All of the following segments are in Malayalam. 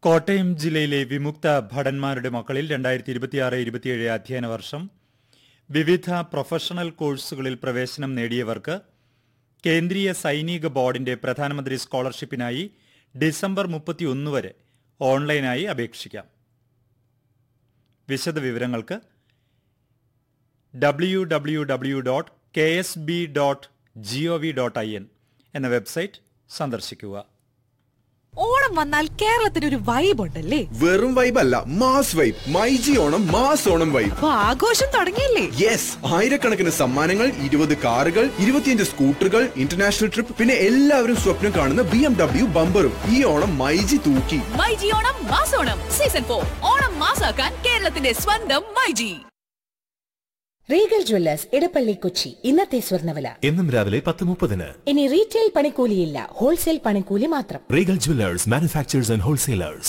കോട്ടയം ജില്ലയിലെ വിമുക്ത ഭടന്മാരുടെ മക്കളിൽ രണ്ടായിരത്തി ഇരുപത്തിയാറ് ഇരുപത്തിയേഴ് അധ്യയന വർഷം വിവിധ പ്രൊഫഷണൽ കോഴ്സുകളിൽ പ്രവേശനം നേടിയവർക്ക് കേന്ദ്രീയ സൈനിക ബോർഡിന്റെ പ്രധാനമന്ത്രി സ്കോളർഷിപ്പിനായി ഡിസംബർ മുപ്പത്തിയൊന്ന് വരെ ഓൺലൈനായി അപേക്ഷിക്കാം വിശദവിവരങ്ങൾക്ക് W W W dot K S B dot G O V dot I N എന്ന വെബ്സൈറ്റ് സന്ദർശിക്കുക ഓണം വന്നാൽ കേരളത്തിന് ഒരു വൈബ് ഉണ്ടല്ലേ വെറും വൈബ് അല്ല mass vibe myG Onam mass Onam vibe അപ്പൊ ആഘോഷം തുടങ്ങിയില്ലേ യെസ് ആയിരക്കണക്കിന് സമ്മാനങ്ങൾ ഇരുപത് കാറുകൾ ഇരുപത്തിയഞ്ച് സ്കൂട്ടറുകൾ ഇന്റർനാഷണൽ ട്രിപ്പ് പിന്നെ എല്ലാവരും സ്വപ്നം കാണുന്ന ബി എം ഡബ്ല്യു ബമ്പറും ഈ ഓണം മൈജി തൂക്കി മൈജി ഓണം മാസോണം സീസൺ ഫോർ ഓണം മാസാക്കാൻ കേരളത്തിന്റെ സ്വന്തം മൈജി റീഗൽ ജ്വല്ലേഴ്സ് ഇടപ്പള്ളി കൊച്ചി ഇന്നത്തെ സ്വർണ്ണവില എന്നും രാവിലെ പത്ത് മുപ്പതിന് ഇനി റീറ്റെയിൽ പണിക്കൂലിയില്ല ഹോൾസെയിൽ പണിക്കൂലി മാത്രം Regal jewellers manufacturers and wholesalers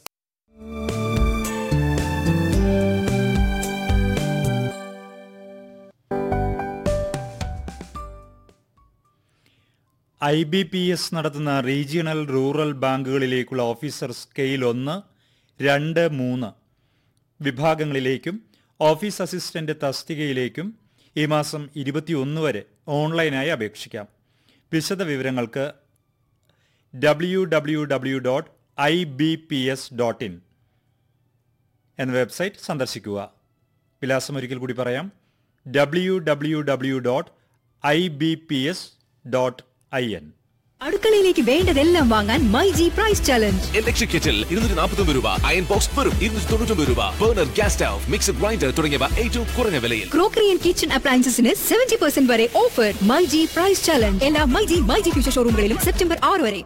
I B P S നടത്തുന്ന റീജിയണൽ റൂറൽ ബാങ്കുകളിലേക്കുള്ള ഓഫീസർ സ്കെയിൽ ഒന്ന് രണ്ട് മൂന്ന് വിഭാഗങ്ങളിലേക്കും ഓഫീസ് അസിസ്റ്റന്റ് തസ്തികയിലേക്കും ഈ മാസം ഇരുപത്തിയൊന്ന് വരെ ഓൺലൈനായി അപേക്ഷിക്കാം വിശദ വിവരങ്ങൾക്ക് W W W dot I B P S dot in എന്ന വെബ്സൈറ്റ് സന്ദർശിക്കുക വിലാസം ഒരിക്കൽ കൂടി പറയാം W W W dot I B P S dot I N അടുക്കളയിലേക്ക് വേണ്ടതെല്ലാം വാങ്ങാൻ myG price challenge electric kettle ഇരുന്നൂറ്റി നാൽപ്പത്തി രൂപ അയൺ ബോക്സ് വെറും ഇരുന്നൂറ്റി തൊണ്ണൂറ്റി രൂപ burner gas stove mixer grinder തുടങ്ങിയവ ഏറ്റവും കുറഞ്ഞ വിലയിൽ ക്രോക്കറി ആൻഡ് കിച്ചൺ അപ്ലയൻസസിന് സെവന്റി പെർസെന്റ് വരെ ഓഫർ മൈജി പ്രൈസ് ചലഞ്ച് എല്ലാ മൈജി മൈജി ഫ്യൂച്ചർ ഷോറൂമുകളിലും സെപ്റ്റംബർ ആറ് വരെ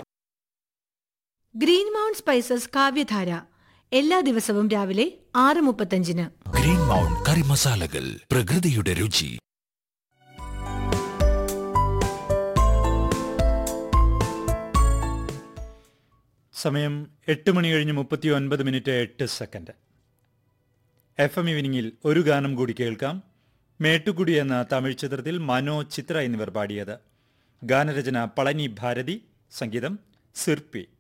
ഗ്രീൻ മൗണ്ട് സ്പൈസസ് കാവ്യധാര എല്ലാ ദിവസവും രാവിലെ ആറ് മുപ്പത്തഞ്ചിന് ഗ്രീൻ മൗണ്ട് കറി മസാലകൾ പ്രകൃതിയുടെ രുചി സമയം എട്ട് മണി കഴിഞ്ഞ് മുപ്പത്തി ഒൻപത് മിനിറ്റ് എട്ട് സെക്കൻഡ് എഫ് എം ഈവനിങ്ങിൽ ഒരു ഗാനം കൂടി കേൾക്കാം മേട്ടുകുടി എന്ന തമിഴ് ചിത്രത്തിൽ മനോ ചിത്ര എന്നിവർ പാടിയത് ഗാനരചന പളനി ഭാരതി സംഗീതം സിർപ്പി